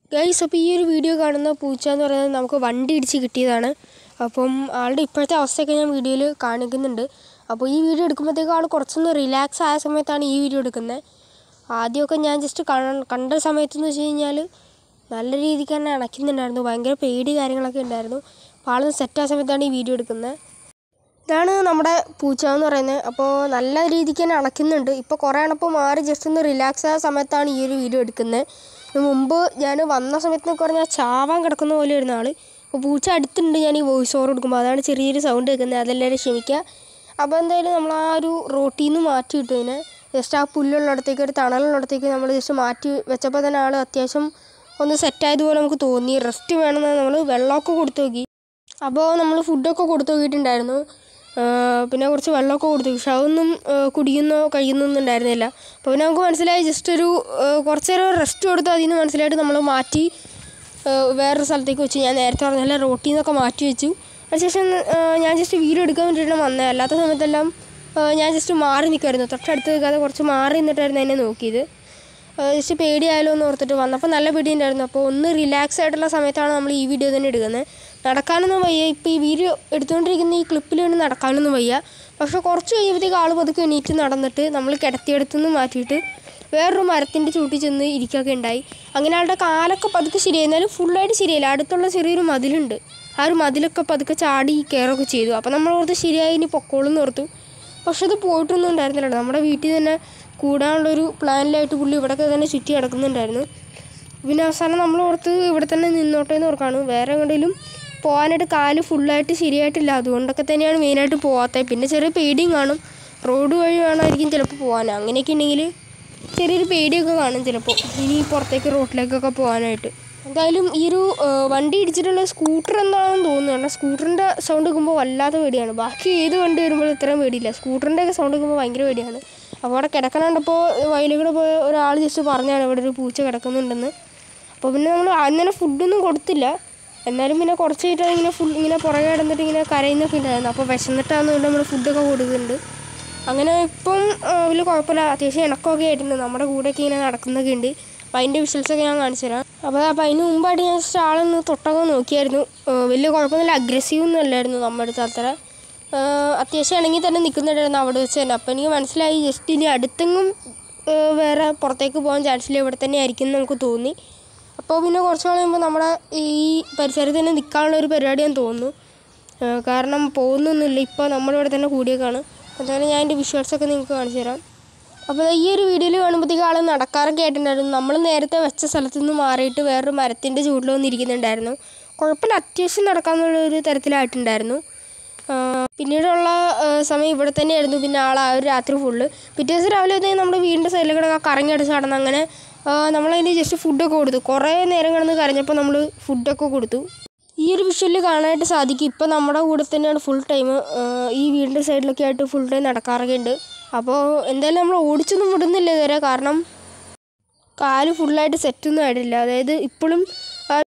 guys അപ്പോൾ ഈ ഒരു വീഡിയോ കാണുന്ന പൂച്ച എന്ന് പറയുന്നത് നമുക്ക് വണ്ടി ഇടിച്ച് കിട്ടിയതാണ് അപ്പം ആളുടെ ഇപ്പോഴത്തെ അവസ്ഥയൊക്കെ ഞാൻ വീഡിയോയിൽ കാണിക്കുന്നുണ്ട് അപ്പോൾ ഈ വീഡിയോ എടുക്കുമ്പോഴത്തേക്കും ആൾ കുറച്ചൊന്ന് റിലാക്സ് ആയ സമയത്താണ് ഈ വീഡിയോ എടുക്കുന്നത് ആദ്യമൊക്കെ ഞാൻ ജസ്റ്റ് കണ്ട സമയത്തെന്ന് വെച്ച് കഴിഞ്ഞാൽ നല്ല രീതിക്ക് തന്നെ അണയ്ക്കുന്നുണ്ടായിരുന്നു ഭയങ്കര പേടി കാര്യങ്ങളൊക്കെ ഉണ്ടായിരുന്നു അപ്പോൾ ആൾ സെറ്റ് ആയ സമയത്താണ് ഈ വീഡിയോ എടുക്കുന്നത് ഇതാണ് നമ്മുടെ പൂച്ച എന്ന് പറയുന്നത് അപ്പോൾ നല്ല രീതിക്ക് തന്നെ അണയ്ക്കുന്നുണ്ട് ഇപ്പോൾ കുറേ അണപ്പോൾ മാറി ജസ്റ്റ് ഒന്ന് റിലാക്സ് ആയ സമയത്താണ് ഈ ഒരു വീഡിയോ എടുക്കുന്നത് ഇതിന് മുമ്പ് ഞാൻ വന്ന സമയത്ത് എന്നൊക്കെ പറഞ്ഞാൽ ചാവാൻ കിടക്കുന്ന പോലെ വരുന്ന ആൾ അപ്പോൾ പൂച്ച അടുത്തുണ്ട് ഞാൻ ഈ വോയിസ് ഓവർ കൊടുക്കുമ്പോൾ അതാണ് ചെറിയൊരു സൗണ്ട് കേൾക്കുന്നത് അതെല്ലാവരും ക്ഷമിക്കുക അപ്പോൾ എന്തായാലും നമ്മൾ ആ ഒരു റോട്ടിൽ നിന്ന് മാറ്റി വിട്ടു ഇതിനെ ജസ്റ്റ് ആ പുല്ലുള്ളിടത്തേക്ക് ഒരു തണലുള്ളിടത്തേക്ക് നമ്മൾ ജസ്റ്റ് മാറ്റി വെച്ചപ്പോൾ തന്നെ ആൾ അത്യാവശ്യം ഒന്ന് സെറ്റായതുപോലെ നമുക്ക് തോന്നി റെസ്റ്റ് വേണമെന്ന് നമ്മൾ വെള്ളമൊക്കെ കൊടുത്തു നോക്കി അപ്പോൾ നമ്മൾ ഫുഡൊക്കെ കൊടുത്തു നോക്കിയിട്ടുണ്ടായിരുന്നു ആ, പിന്നെ കുറച്ച് വെള്ളമൊക്കെ കൊടുത്തു പക്ഷെ അതൊന്നും ആ, കുടിക്കുന്നോ കഴിക്കുന്നൊന്നും ഉണ്ടായിരുന്നില്ല അപ്പോൾ പിന്നെ നമുക്ക് മനസ്സിലായി ജസ്റ്റ് ഒരു ആ, കുറച്ച് നേരം റെസ്റ്റ് കൊടുത്ത് അതിൽ നിന്ന് മനസ്സിലായിട്ട് നമ്മൾ മാറ്റി ആ, വേറൊരു സ്ഥലത്തേക്ക് വെച്ചു ഞാൻ നേരത്തെ പറഞ്ഞ റോട്ടിൽ നിന്നൊക്കെ മാറ്റി വെച്ചു അതിനുശേഷം ആ, ഞാൻ ജസ്റ്റ് വീഡിയോ എടുക്കാൻ വേണ്ടിയിട്ടാണ് വന്നത് അല്ലാത്ത സമയത്തെല്ലാം ആ, ഞാൻ ജസ്റ്റ് മാറി നിൽക്കുമായിരുന്നു തൊട്ടടുത്ത് നിൽക്കാതെ കുറച്ച് മാറി നിന്നിട്ടായിരുന്നു എന്നെ നോക്കിയത് ജസ്റ്റ് പേടിയായാലോ എന്ന് ഓർത്തിട്ട് വന്നപ്പോൾ നല്ല പേടി ഉണ്ടായിരുന്നു അപ്പോൾ ഒന്ന് റിലാക്സ് ആയിട്ടുള്ള സമയത്താണ് നമ്മൾ ഈ വീഡിയോ തന്നെ എടുക്കുന്നത് നടക്കാനൊന്നും വയ്യ ഇപ്പോൾ ഈ വീഡിയോ എടുത്തുകൊണ്ടിരിക്കുന്ന ഈ ക്ലിപ്പിൽ വേണ്ടി നടക്കാനൊന്നും വയ്യ പക്ഷേ കുറച്ച് കഴിയുമ്പോഴത്തേക്ക് ആൾ പതുക്കെ എണീറ്റ് നടന്നിട്ട് നമ്മൾ കിടത്തിയെടുത്തുനിന്ന് മാറ്റിയിട്ട് വേറൊരു മരത്തിൻ്റെ ചൂട്ടിൽ ചെന്ന് ഇരിക്കുകയൊക്കെ ഉണ്ടായി അങ്ങനെ ആളുടെ കാലൊക്കെ പതുക്കെ ശരിയായി എന്നാലും ഫുള്ളായിട്ട് ശരിയായില്ല അടുത്തുള്ള ചെറിയൊരു മതിലുണ്ട് ആ ഒരു മതിലൊക്കെ പതുക്കെ ചാടി കയറൊക്കെ ചെയ്തു അപ്പോൾ നമ്മൾ ഓർത്ത് ശരിയായി ഇനി പൊക്കോളും എന്ന് ഓർത്തു പക്ഷെ അത് പോയിട്ടൊന്നും ഉണ്ടായിരുന്നില്ല നമ്മുടെ വീട്ടിൽ തന്നെ കൂടാനുള്ളൊരു പ്ലാനിലായിട്ട് പുള്ളി ഇവിടെയൊക്കെ തന്നെ ചുറ്റി കിടക്കുന്നുണ്ടായിരുന്നു പിന്നെ അവസാനം നമ്മൾ ഓർത്ത് ഇവിടെ തന്നെ നിന്നോട്ടെ എന്ന് ഓർക്കാണ് വേറെ എങ്ങോട്ടേലും പോകാനായിട്ട് കാല് ഫുള്ളായിട്ട് ശരിയായിട്ടില്ല അതുകൊണ്ടൊക്കെ തന്നെയാണ് മെയിനായിട്ട് പോകാത്തത് പിന്നെ ചെറിയ പേടിയും കാണും റോഡ് വഴി വേണമായിരിക്കും ചിലപ്പോൾ പോകാൻ അങ്ങനെയൊക്കെ ഉണ്ടെങ്കിൽ ചെറിയൊരു പേടിയൊക്കെ കാണും ചിലപ്പോൾ ഇനി പുറത്തേക്ക് റോട്ടിലേക്കൊക്കെ പോകാനായിട്ട് എന്തായാലും ഈ ഒരു ആ, വണ്ടി ഇടിച്ചിട്ടുള്ള സ്കൂട്ടർ എന്താണെന്ന് തോന്നുന്നു കാരണം സ്കൂട്ടറിൻ്റെ സൗണ്ട് കേൾക്കുമ്പോൾ വല്ലാത്ത പേടിയാണ് ബാക്കി ഏത് വണ്ടി വരുമ്പോഴും ഇത്രയും പേടിയില്ല സ്കൂട്ടറിൻ്റെ ഒക്കെ സൗണ്ട് കേൾക്കുമ്പോൾ ഭയങ്കര പേടിയാണ് അപ്പോൾ അവിടെ കിടക്കണുണ്ടപ്പോൾ വയലിൽ പോയ ഒരാൾ ജസ്റ്റ് പറഞ്ഞാണ് ഇവിടെ ഒരു പൂച്ച കിടക്കുന്നുണ്ടെന്ന് അപ്പോൾ പിന്നെ നമ്മൾ അന്നേരം ഫുഡൊന്നും കൊടുത്തില്ല എന്നാലും പിന്നെ കുറച്ച് കഴിഞ്ഞിട്ട് ഇങ്ങനെ ഫുൾ ഇങ്ങനെ പുറകെ കിടന്നിട്ട് ഇങ്ങനെ കരയുന്നൊക്കെ ഉണ്ടായിരുന്നു അപ്പോൾ വിശന്നിട്ടാണെന്നുകൊണ്ട് നമ്മൾ ഫുഡൊക്കെ കൊടുക്കുന്നുണ്ട് അങ്ങനെ ഇപ്പം ആ, വലിയ കുഴപ്പമില്ല അത്യാവശ്യം ഇണക്കമൊക്കെ ആയിട്ടുണ്ട് നമ്മുടെ കൂടെയൊക്കെ ഇങ്ങനെ നടക്കുന്നൊക്കെ ഉണ്ട് അപ്പോൾ അതിൻ്റെ വിഷ്വൽസൊക്കെ ഞാൻ കാണിച്ചു തരാം അപ്പോൾ അപ്പോൾ അതിന് മുമ്പായിട്ട് ഞാൻ ജസ്റ്റ് ആളൊന്ന് തൊട്ടൊക്കെ നോക്കിയായിരുന്നു ആ, വലിയ കുഴപ്പമൊന്നുമില്ല അഗ്രസീവ് ഒന്നും അല്ലായിരുന്നു നമ്മുടെ അടുത്ത് അത്ര ആ, അത്യാവശ്യം ഇണങ്ങി തന്നെ നിൽക്കുന്നുണ്ടായിരുന്നു അവിടെ വെച്ച് തന്നെ അപ്പോൾ എനിക്ക് മനസ്സിലായി ജസ്റ്റ് ഇനി അടുത്തെങ്ങും ആ, വേറെ പുറത്തേക്ക് പോകാൻ ചാൻസ് ഇല്ല ഇവിടെ തന്നെ ആയിരിക്കും എന്ന് നമുക്ക് തോന്നി അപ്പോൾ പിന്നെ കുറച്ച് നാൾ കഴിയുമ്പോൾ നമ്മുടെ ഈ പരിസരത്ത് തന്നെ നിൽക്കാനുള്ള ഒരു പരിപാടിയാന്ന് തോന്നുന്നു ആ, കാരണം പോകുന്നൊന്നുമില്ല ഇപ്പോൾ നമ്മളിവിടെ തന്നെ കൂടിയേക്കാണ് എന്തായാലും ഞാൻ എൻ്റെ വിഷ്വൽസൊക്കെ നിങ്ങൾക്ക് കാണിച്ചു തരാം അപ്പോൾ ഈ ഒരു വീഡിയോയിൽ കാണുമ്പോഴത്തേക്ക് ആൾ നടക്കാറൊക്കെ ആയിട്ടുണ്ടായിരുന്നു നമ്മൾ നേരത്തെ വെച്ച സ്ഥലത്ത് നിന്ന് മാറിയിട്ട് വേറൊരു മരത്തിൻ്റെ ചൂടിൽ വന്നിരിക്കുന്നുണ്ടായിരുന്നു കുഴപ്പമില്ല അത്യാവശ്യം നടക്കാന്നുള്ള ഒരു തരത്തിലായിട്ടുണ്ടായിരുന്നു ആ, പിന്നീടുള്ള ആ, സമയം ഇവിടെ തന്നെയായിരുന്നു പിന്നെ ആൾ ആ ഒരു രാത്രി ഫുള്ള് പിറ്റേ ദിവസം രാവിലെ വന്ന് നമ്മുടെ വീടിൻ്റെ സൈഡിലൂടെ കറങ്ങി അടിച്ച് നടന്ന് അങ്ങനെ ആ, നമ്മളതിന് ജസ്റ്റ് ഫുഡൊക്കെ കൊടുത്തു കുറേ നേരം കിടന്ന് കരഞ്ഞപ്പോൾ നമ്മൾ ഫുഡൊക്കെ കൊടുത്തു ഈ ഒരു വിഷ്വലിൽ കാണാനായിട്ട് സാധിക്കും ഇപ്പം നമ്മുടെ കൂടെ തന്നെയാണ് ഫുൾ ടൈം ഈ വീടിൻ്റെ സൈഡിലൊക്കെ ആയിട്ട് ഫുൾ ടൈം നടക്കാറൊക്കെ ഉണ്ട് അപ്പോൾ എന്തായാലും നമ്മൾ ഓടിച്ചൊന്നും വിടുന്നില്ല ഇതുവരെ കാരണം കാല് ഫുള്ളായിട്ട് സെറ്റൊന്നും ആയിട്ടില്ല അതായത് ഇപ്പോഴും